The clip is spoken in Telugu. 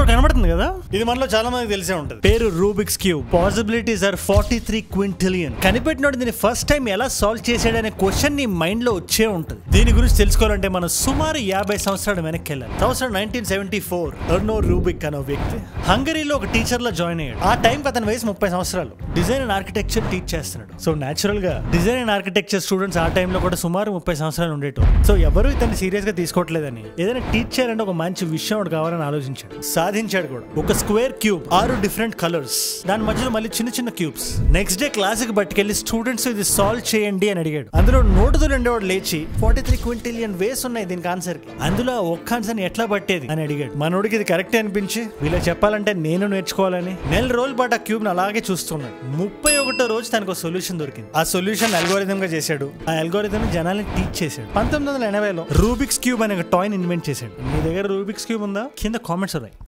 ఒకటి కనబడుతుంది కదా ఇది మనలో చాలా మందికి తెలిసే ఉంటుంది పేరు Rubik's cube possibilities are forty three quintillion కనిపెట్టినోడు దీన్ని ఫస్ట్ టైం ఎలా సాల్వ్ చేసాడనే క్వశ్చన్ నీ మైండ్ లో వచ్చే ఉంటుంది దీని గురించి తెలుసుకోవాలంటే మనం సుమారు యాభై సంవత్సరాలు వెనక్కి వెళ్ళాలి సంవత్సరం nineteen seventy four Erno Rubik అనే వ్యక్తి హంగరీలో ఒక టీచర్ లో జాయిన్ అయ్యాడు ఆ టైం అతని వయసు ముప్పై సంవత్సరాలు డిజైన్ అండ్ ఆర్కిటెక్చర్ టీచ్ చేస్తున్నాడు సో నేచురల్ గా డిజైన్ అండ్ ఆర్కిటెక్చర్ స్టూడెంట్స్ ఆ టైంలో కూడా సుమారు ముప్పై సంవత్సరాలు ఉండేటోళ్ళు సో ఎవరు ఇతన్ని సీరియస్ గా తీసుకోవట్లేదని ఏదైనా టీచ్ చేయాలంటే ఒక మంచి విషయం ఒకటి కావాలని ఆలోచించాడు సాధించాడు కూడా ఒక స్క్వేర్ క్యూబ్ ఆరు డిఫరెంట్ కలర్స్ దాని మధ్యలో మళ్ళీ చిన్న చిన్న క్యూబ్స్ నెక్స్ట్ డే క్లాస్ కి పట్టుకెళ్లి స్టూడెంట్స్ ఇది సాల్వ్ చేయండి అని అడిగాడు అందులో నోటుతో రెండేవాడు లేచి ఫార్టీ త్రీ క్వింటిలియన్ వేస్ ఉన్నాయి దీనికి ఆన్సర్ కి అందులో ఆ ఒక్క ఆన్సర్ ఎట్లా పట్టేది అని అడిగాడు మనోడికి ఇది కరెక్ట్ అనిపించి వీళ్ళ చెప్పాలంటే నేను నేర్చుకోవాలని నెల రోజుల పాటు ఆ క్యూబ్ అలాగే చూస్తున్నాడు ముప్పై ఒకటో రోజు తనకు సొల్యూషన్ దొరికింది ఆ సొల్యూషన్ అల్గోరిథం గా చేశాడు ఆ అల్గోరిథం జనాల్ని టీచ్ చేశాడు పంతొమ్మిది వందల ఎనభైలో రూబిక్స్ క్యూబ్ అనే ఒక టాయ్ని ఇన్వెంట్ చేశాడు మీ దగ్గర రూబిక్స్ క్యూబ్ ఉందా కింద కామెంట్స్ ఉన్నాయి